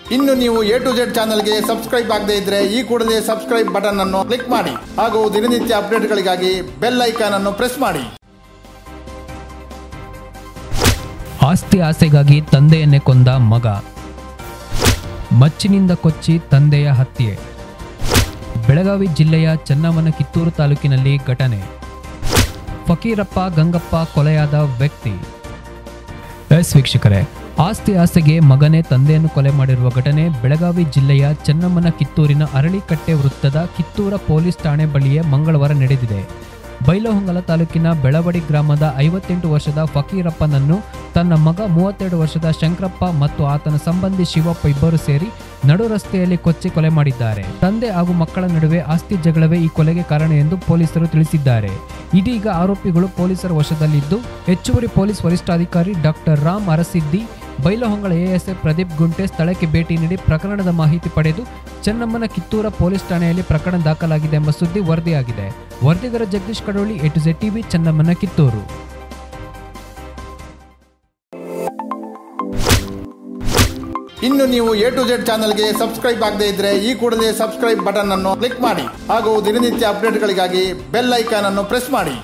ಇನ್ನು ನೀವು A to Z ಚಾನಲ್ಗೆ ಸಬ್ಸ್ಕ್ರೈಬ್ ಆಗದೇ ಇದ್ರೆ ಈ ಕೂಡಲೇ ಸಬ್ಸ್ಕ್ರೈಬ್ ಬಟನ್ ಅನ್ನು ಕ್ಲಿಕ್ ಮಾಡಿ ಹಾಗೂ ದಿನನಿತ್ಯ ಅಪ್ಡೇಟ್ಗಳಿಗಾಗಿ ಬೆಲ್ ಐಕಾನ್ ಅನ್ನು ಪ್ರೆಸ್ ಮಾಡಿ ಆಸ್ತಿ ಆಸೆಗಾಗಿ ತಂದೆಯನ್ನೇ ಕೊಂದ ಮಗ ಮಚ್ಚಿನಿಂದ ಕೊಚ್ಚಿ ತಂದೆಯ ಹತ್ಯೆ ಬೆಳಗಾವಿ ಜಿಲ್ಲೆಯ ಚನ್ನಮ್ಮನ ಕಿತ್ತೂರು ತಾಲೂಕಿನಲ್ಲಿ ಘಟನೆ ಫಕೀರಪ್ಪ ಗಂಗಪ್ಪ ಕೊಲೆಯಾದ ವ್ಯಕ್ತಿ ಎಸ್ ವೀಕ್ಷಕರೇ ಆಸ್ತಿ ಆಸೆಗೆ ಮಗನೇ ತಂದೆಯನ್ನು ಕೊಲೆ ಮಾಡಿರುವ ಘಟನೆ ಬೆಳಗಾವಿ ಜಿಲ್ಲೆಯ ಚೆನ್ನಮ್ಮನ ಕಿತ್ತೂರಿನ ಅರಳಿಕಟ್ಟೆ ವೃತ್ತದ ಕಿತ್ತೂರ ಪೊಲೀಸ್ ಠಾಣೆ ಬಳಿಯೇ ಮಂಗಳವಾರ ನಡೆದಿದೆ ಬೈಲಹೊಂಗಲ ತಾಲೂಕಿನ ಬೆಳವಡಿ ಗ್ರಾಮದ ಐವತ್ತೆಂಟು ವರ್ಷದ ಫಕೀರಪ್ಪನನ್ನು ತನ್ನ ಮಗ ಮೂವತ್ತೆರಡು ವರ್ಷದ ಶಂಕರಪ್ಪ ಮತ್ತು ಆತನ ಸಂಬಂಧಿ ಶಿವಪ್ಪ ಇಬ್ಬರು ಸೇರಿ ನಡು ರಸ್ತೆಯಲ್ಲಿ ಕೊಚ್ಚಿ ಕೊಲೆ ಮಾಡಿದ್ದಾರೆ ತಂದೆ ಹಾಗೂ ಮಕ್ಕಳ ನಡುವೆ ಆಸ್ತಿ ಜಗಳವೇ ಈ ಕೊಲೆಗೆ ಕಾರಣ ಎಂದು ಪೊಲೀಸರು ತಿಳಿಸಿದ್ದಾರೆ ಇದೀಗ ಆರೋಪಿಗಳು ಪೊಲೀಸರ ವಶದಲ್ಲಿದ್ದು ಹೆಚ್ಚುವರಿ ಪೊಲೀಸ್ ವರಿಷ್ಠಾಧಿಕಾರಿ ಡಾಕ್ಟರ್ ರಾಮ್ ಅರಸಿದ್ದಿ ಬೈಲಹೊಂಗಲ ಎಎಸ್ಐ ಪ್ರದೀಪ್ ಗುಂಟೆ ಸ್ಥಳಕ್ಕೆ ಭೇಟಿ ನೀಡಿ ಪ್ರಕರಣದ ಮಾಹಿತಿ ಪಡೆದು ಚೆನ್ನಮ್ಮನ ಕಿತ್ತೂರ ಪೊಲೀಸ್ ಠಾಣೆಯಲ್ಲಿ ಪ್ರಕರಣ ದಾಖಲಾಗಿದೆ ಎಂಬ ಸುದ್ದಿ ವರದಿಯಾಗಿದೆ ವರದಿಗಾರ Jagadish Kadoli A to Z TV ಚೆನ್ನಮ್ಮನ ಕಿತ್ತೂರು ಇನ್ನು ನೀವು ಎ ಟು ಜೆಡ್ ಚಾನಲ್ಗೆ ಸಬ್ಸ್ಕ್ರೈಬ್ ಆಗದೇ ಇದ್ರೆ ಈ ಕೂಡಲೇ ಸಬ್ಸ್ಕ್ರೈಬ್ ಬಟನ್ ಅನ್ನು ಕ್ಲಿಕ್ ಮಾಡಿ ಹಾಗೂ ದಿನನಿತ್ಯ ಅಪ್ಡೇಟ್ಗಳಿಗಾಗಿ ಬೆಲ್ ಐಕಾನ್ ಅನ್ನು ಪ್ರೆಸ್ ಮಾಡಿ